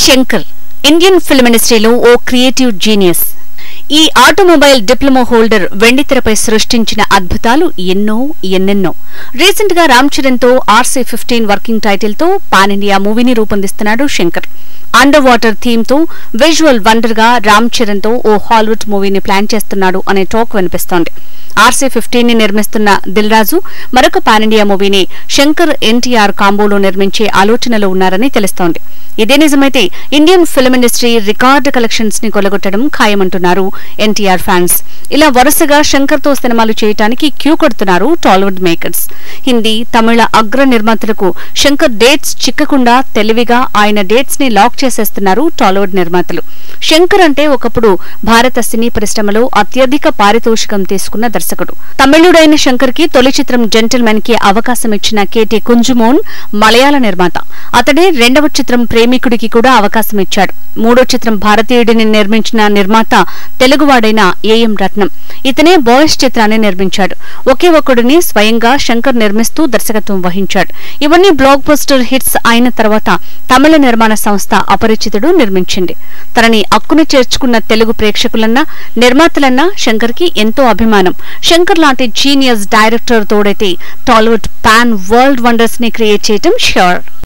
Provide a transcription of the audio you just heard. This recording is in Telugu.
శంకర్ ఇండియన్ ఫిల్మ్ ఇండస్ట్రీలో ఓ క్రియేటివ్ జీనియస్ ఈ ఆటోమొబైల్ డిప్లొమా హోల్డర్ వెండితెరపై సృష్టించిన అద్భుతాలు ఎన్నో ఎన్నెన్నో రీసెంట్ గా రామ్ చరణ్ తో ఆర్సీ ఫిఫ్టీన్ వర్కింగ్ టైటిల్ తో పాన్ ఇండియా మూవీని రూపొందిస్తున్నాడు శంకర్ అండర్ వాటర్ థీమ్ తో విజువల్ వండర్ గా రామ్ చరణ్ తో ఓ హాలీవుడ్ మూవీని ప్లాన్ చేస్తున్నాడు అనే టాక్ వినిపిస్తోంది ఆర్సీ ఫిఫ్టీన్ ని నిర్మిస్తున్న దిల్ రాజు మరొక పాన్ ఇండియా మూవీని శంకర్ ఎన్టీఆర్ కాంబోలో నిర్మించే ఆలోచనలో ఉన్నారని తెలుస్తోంది ఇదే నిజమైతే Indian film industry record collections ని కొలగొట్టడం ఖాయమంటున్నారు ఎన్టీఆర్ ఫ్యాన్స్ ఇలా వరుసగా శంకర్ తో సినిమాలు చేయడానికి క్యూ కొడుతున్నారు టాలీవుడ్ మేకర్స్ హిందీ తమిళ అగ్ర నిర్మాతలకు శంకర్ డేట్స్ చిక్కకుండా తెలివిగా ఆయన డేట్స్ ని లాక్ చేసేస్తున్నారు టాలీవుడ్ నిర్మాతలు శంకర్ అంటే ఒకప్పుడు భారత సినీ పరిశ్రమలో అత్యధిక పారితోషికం తీసుకున్న దర్శకుడు తమిళుడైన శంకర్ కి తొలి చిత్రం జెంటిల్మెన్ కి అవకాశం ఇచ్చిన కేటీ కుంజుమోన్ మలయాళ నిర్మాత అతడే రెండవ చిత్రం ప్రేమికుడికి కూడా అవకాశం ఇచ్చాడు మూడో చిత్రం భారతీయుడిని నిర్మించిన నిర్మాత తెలుగువాడైన ఏఎం రత్నం ఇతనే బాయ్స్ చిత్రాన్ని నిర్మించాడు ఒకే ఒక్కడిని స్వయంగా శంకర్ నిర్మిస్తూ దర్శకత్వం వహించాడు ఇవన్నీ బ్లాక్ బస్టర్ హిట్స్ అయిన తర్వాత తమిళ నిర్మాణ సంస్థ అపరిచితుడు నిర్మించింది తనని అక్కున చేర్చుకున్న తెలుగు ప్రేక్షకులన్నా నిర్మాతలన్నా శంకర్ కి ఎంతో అభిమానం శంకర్ లాంటి జీనియస్ డైరెక్టర్ తోడైతే టాలీవుడ్ పాన్ వరల్డ్ వండర్స్ ని క్రియేట్ చేయటం ష్యూర్